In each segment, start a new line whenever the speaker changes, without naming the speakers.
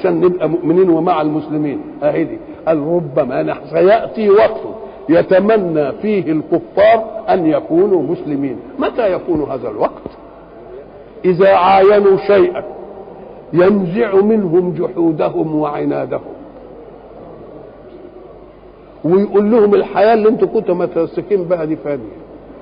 علشان نبقى مؤمنين ومع المسلمين اهي دي قال ربما نح- سياتي وقت يتمنى فيه الكفار ان يكونوا مسلمين متى يكون هذا الوقت اذا عاينوا شيئا ينزع منهم جحودهم وعنادهم ويقول لهم الحياه اللي انتوا كنتوا متمسكين بها دي فانيه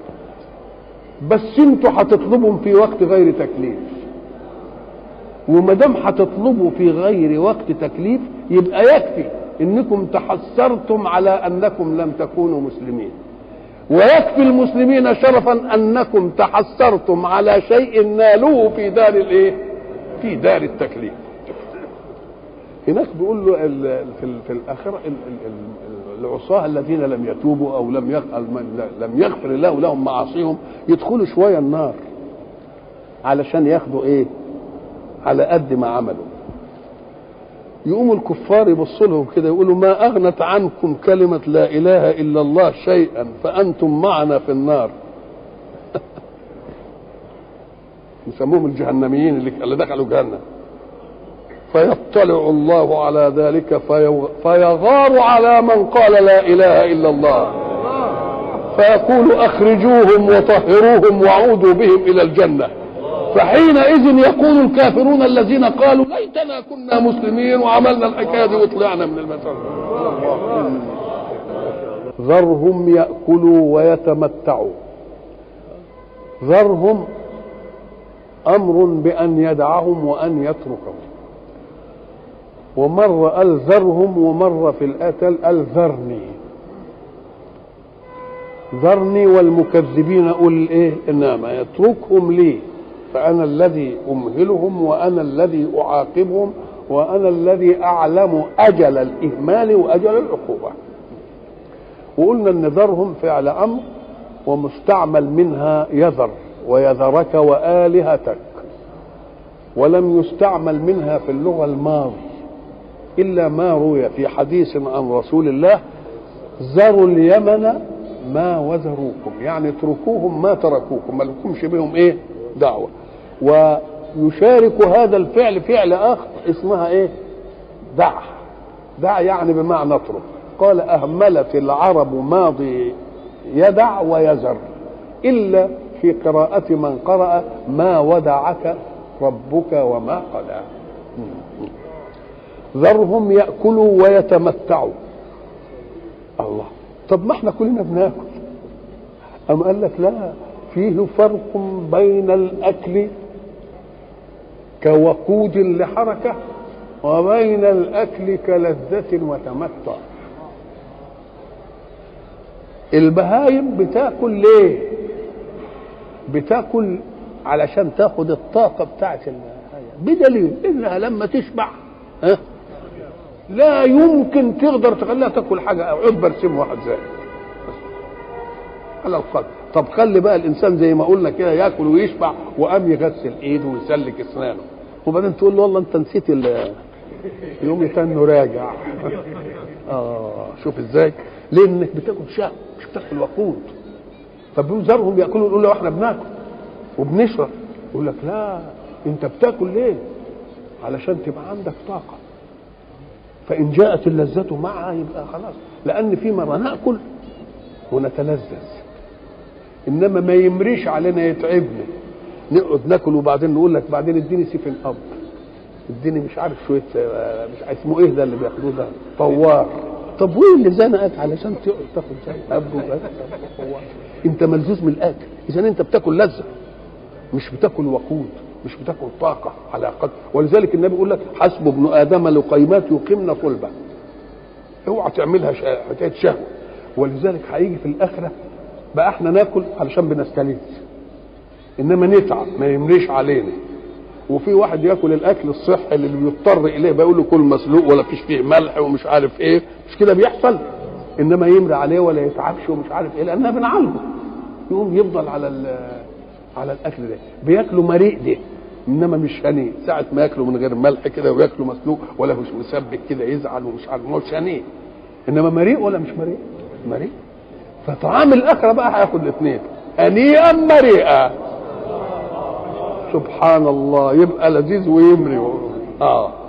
بس انتوا هتطلبهم في وقت غير تكليف وما دام هتطلبوا في غير وقت تكليف يبقى يكفي انكم تحسرتم على انكم لم تكونوا مسلمين ويكفي المسلمين شرفا انكم تحسرتم على شيء نالوه في دار الايه في دار التكليف هناك بيقول له ال- ال- في ال- في الاخره ال- ال- ال- العصاه الذين لم يتوبوا او لم يغ- لم يغفر الله لهم معاصيهم يدخلوا شويه النار علشان ياخدوا ايه على قد ما عملوا يقوموا الكفار يبصوا لهم كده يقولوا ما اغنت عنكم كلمه لا اله الا الله شيئا فانتم معنا في النار يسموهم الجهنميين اللي اللي دخلوا جهنم فيطلع الله على ذلك في- فيغار على من قال لا اله الا الله فيقول اخرجوهم وطهروهم وعودوا بهم الى الجنه فحينئذ يقول الكافرون الذين قالوا ليتنا كنا مسلمين وعملنا الحكايه دي وطلعنا من المسار ذرهم ياكلوا ويتمتعوا ذرهم امر بان يدعهم وان يتركهم ومر قال ذرهم ومر في الاتل قال ذرني ذرني والمكذبين قل ايه انما يتركهم لي فانا الذي امهلهم وانا الذي اعاقبهم وانا الذي اعلم اجل الاهمال واجل العقوبه وقلنا ان ذرهم فعل امر ومستعمل منها يذر ويذرك والهتك ولم يستعمل منها في اللغه الماضي الا ما روي في حديث عن رسول الله ذروا اليمن ما وزروكم يعني اتركوهم ما تركوكم ما لكمش بهم ايه دعوه ويشارك هذا الفعل فعل اخر اسمها ايه دع دع يعني بمعنى اترك قال اهملت العرب ماضي يدع ويزر الا في قراءة من قرأ ما ودعك ربك وما قلى ذرهم يأكلوا ويتمتعوا الله طب ما احنا كلنا بناكل أم قال لك لا فيه فرق بين الأكل كوقود لحركة وبين الأكل كلذة وتمتع البهايم بتاكل ليه بتاكل علشان تاخد الطاقة بتاعت الحياة بدليل انها لما تشبع ها لا يمكن تقدر تخليها تاكل حاجة او عود برسم واحد زي على القدر طب خلي بقى الانسان زي ما قلنا كده ياكل ويشبع وقام يغسل ايده ويسلك اسنانه وبعدين تقول له والله انت نسيت ال يوم يتنه راجع اه شوف ازاي لانك بتاكل شهوه مش بتاكل وقود فبيذرهم ياكلوا يقول له احنا بناكل وبنشرب يقول لك لا انت بتاكل ليه علشان تبقى عندك طاقه فان جاءت اللذه معها يبقى خلاص لان في مره ناكل ونتلذذ انما ما يمريش علينا يتعبنا نقعد ناكل وبعدين نقول لك بعدين اديني سيف الاب اديني مش عارف شويه آه، مش عارف اسمه ايه ده اللي بياخدوه ده طوار طب وايه اللي زنقك علشان تقعد تاخد زي اب وبس طوار انت ملزوز من الاكل اذا انت بتاكل لذه مش بتاكل وقود مش بتاكل طاقه على قدر ولذلك النبي يقول لك حسب ابن ادم لقيمات يقمن صلبه اوعى تعملها ش- حكايه شهوه ولذلك هيجي في الاخره بقى احنا ناكل علشان بنستلذ انما نتعب ما يمريش علينا وفي واحد ياكل الاكل الصحي اللي بيضطر اليه بيقول له كل مسلوق ولا فيش فيه ملح ومش عارف ايه مش كده بيحصل انما يمري عليه ولا يتعبش ومش عارف ايه لانها بنعالجه يقوم يفضل على ال- على الاكل ده بياكلوا مريء ده انما مش هنيء ساعه ما ياكلوا من غير ملح كده وياكلوا مسلوق ولا مش مسبك كده يزعل ومش عارف مش هنيء انما مريء ولا مش مريء مريء فطعام الاخره بقى هياخد الاثنين هنيئا مريئا سبحان الله يبقى لذيذ ويمري اه